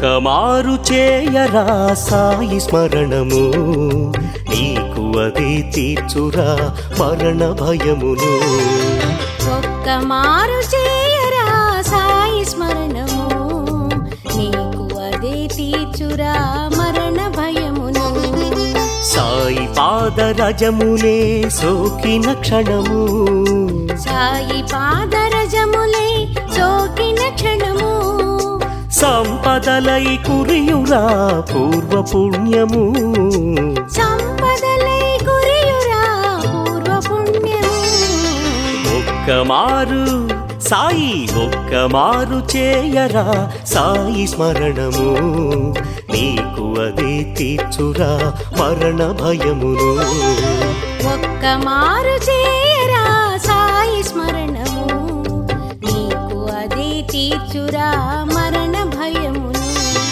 ఒక్క మారు చేయరా సాయి స్మరణము నీకు అది తీర్చురా మరణ భయమును ఒక్క మారు చేయరా సాయి స్మరణము నీకు అదే తీర్చురా మరణ భయమును సాయి పాదరజములే సోకిన క్షణము సాయి పాదరజములే సోకిన క్షణము సంపదలై కురియురా పూర్వ పుణ్యము సంపదలై గురియురా పూర్వ పుణ్యము ఒక్క మారు సాయి ఒక్క మారు చేయరా సాయి స్మరణము నీకు అది తీర్చురా మరణ భయమును ఒక్క మారు చేయరా సాయి స్మరణము నీకు అదే తీర్చురా మరణ భయమును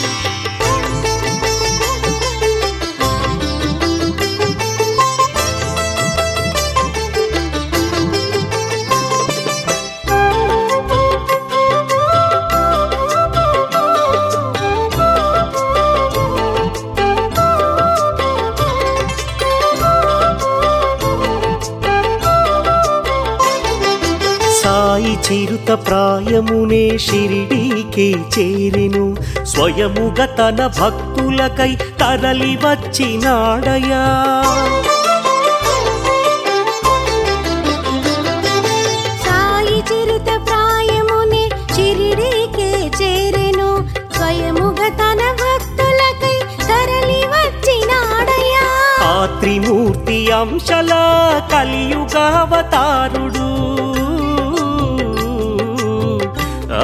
సాయి చిరుత ప్రాయమునే షిరిడీకే చేరెను స్వయముగా తన భక్తులకై తరలి వచ్చినాడయా సాయి చిరుత ప్రాయమునే చిరిడీకే చేరెను స్వయముగా తన భక్తులకై తరలి వచ్చినాడయ్యా ఆ త్రిమూర్తి అంశల కలియుగావతారుడు ఆ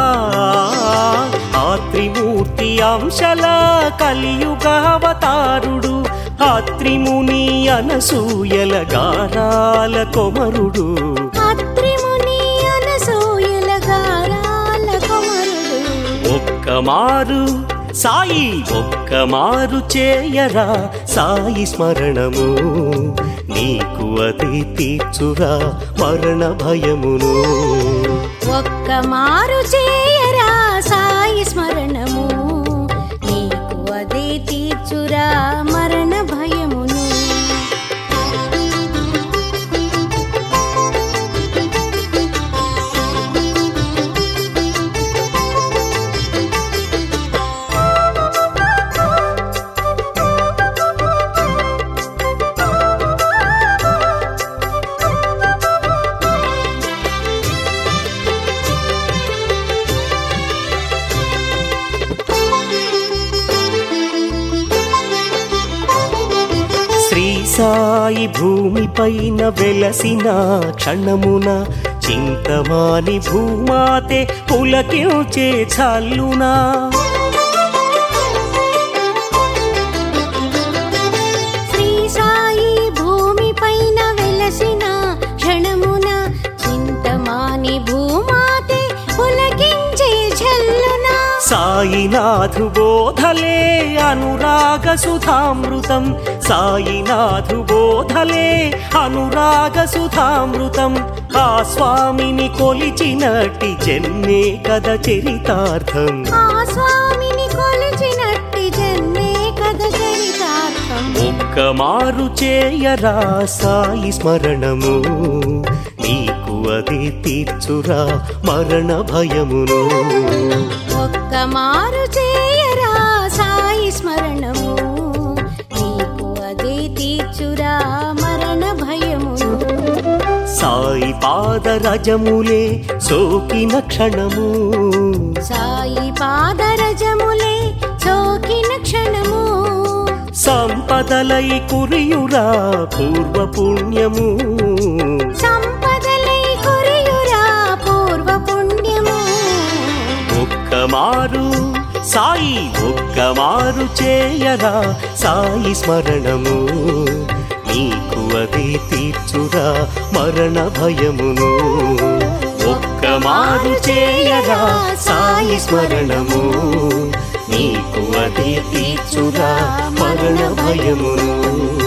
ఆ త్రిమూర్తి అంశల కలియుగావతారుడు ఆ త్రిముని అనసూయల గారాల కొమరుడు అత్రిముని అనసూయల గారాల కొమరుడు ఒక్క మారు సాయి ఒక్క మారు చేయరా సాయి స్మరణము నీకు అది తీర్చురా మరణ భయమును ఒక్క మారు చేయరా సాయి స్మరణము నీకు అదే తీర్చురా మరణ భయమును శ్రీ సాయి భూమిపైన వెలసిన క్షణమున చింతమాని భూమాతే పులకించే చల్లునా శ్రీ సాయి భూమి పైన వెలసిన క్షణమున చింతమాని భూమాతే పులకించే ఝల్లున సాయినాథు బోధలే అనురాగ సుధామృతం సాయినాథు బోధలే అనురాగ సుధామృతం ఆ స్వామిని కొలిచినట్టి జన్మే కద చరితార్థం ఆ స్వామిని కొలిచినట్టి జన్మే కథ చరితార్థం ఒక్క మారు చేయరా సాయి స్మరణము నీకు అది తీర్చురా మరణ భయమును ఒక్క మారు చేయరా సాయి స్మరణము నీకు అదే తీర్చురా మరణ భయమును సాయి పాదరజములే సోకిన క్షణము సాయి పాదరజములే సోకిన క్షణము సంపదలై కురియురా పూర్వ పుణ్యము సంపదలై కొరియురా పూర్వ పుణ్యము ఒక్క మారు సాయి ఒక్క మారు చేయరా సాయి స్మరణము నీకు అది తీర్చురా మరణ భయమును ఒక్క మారు చేయరా సాయి స్మరణము నీకు అది తీర్చురా మరణ భయమును